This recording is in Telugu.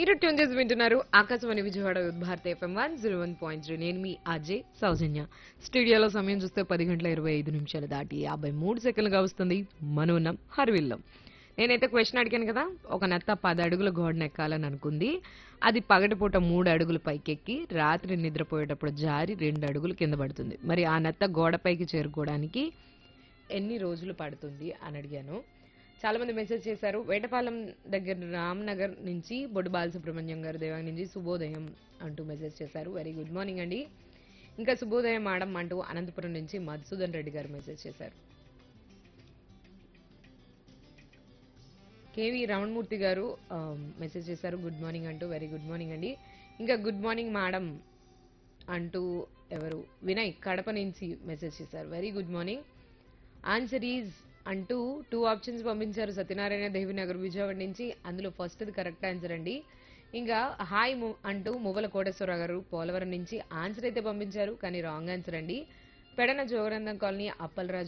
మీరు ట్యూన్ చేసి వింటున్నారు ఆకాశవాణి విజయవాడ భారత F M one zero one point three నేను మీ అజయ్ సౌజన్య స్టూడియోలో సమయం చూస్తే పది గంటల ఇరవై ఐదు నిమిషాలు దాటి యాభై మూడు సెకండ్లుగా వస్తుంది మనం ఉన్నాం హర్విల్లం నేనైతే క్వశ్చన్ అడిగాను కదా ఒక నత్త పది అడుగుల గోడను ఎక్కాలని అనుకుంది అది పగటిపూట మూడు అడుగులు పైకెక్కి రాత్రి నిద్రపోయేటప్పుడు జారి రెండు అడుగులు కింద పడుతుంది మరి ఆ నత్త గోడపైకి చేరుకోవడానికి ఎన్ని రోజులు పడుతుంది అని అడిగాను చాలా మంది మెసేజ్ చేశారు వేటపాలెం దగ్గర రామ్నగర్ నుంచి బొడ్డు బాలసుబ్రహ్మణ్యం గారు దేవాంగ్ నుంచి శుభోదయం అంటూ మెసేజ్ చేశారు వెరీ గుడ్ మార్నింగ్ అండి ఇంకా శుభోదయం మేడం అంటూ అనంతపురం నుంచి మధుసూదన్ రెడ్డి గారు మెసేజ్ చేశారు కేవి రమణమూర్తి గారు ఆ, మెసేజ్ చేశారు గుడ్ మార్నింగ్ అంటూ వెరీ గుడ్ మార్నింగ్ అండి ఇంకా గుడ్ మార్నింగ్ మేడం అంటూ ఎవరు వినయ్ కడప నుంచి మెసేజ్ చేశారు very good morning answer is అంటూ టూ ఆప్షన్స్ పంపించారు సత్యనారాయణ దేవి నగర్ విజయవాడ నుంచి అందులో ఫస్ట్ కరెక్ట్ ఆన్సర్ అండి ఇంకా హాయ్ ము- అంటూ మువ్వల కోటేశ్వరరావు గారు పోలవరం నుంచి ఆన్సర్ అయితే పంపించారు కానీ రాంగ్ ఆన్సర్ అండి పెడన జోగనందం కాలనీ అప్పలరాజు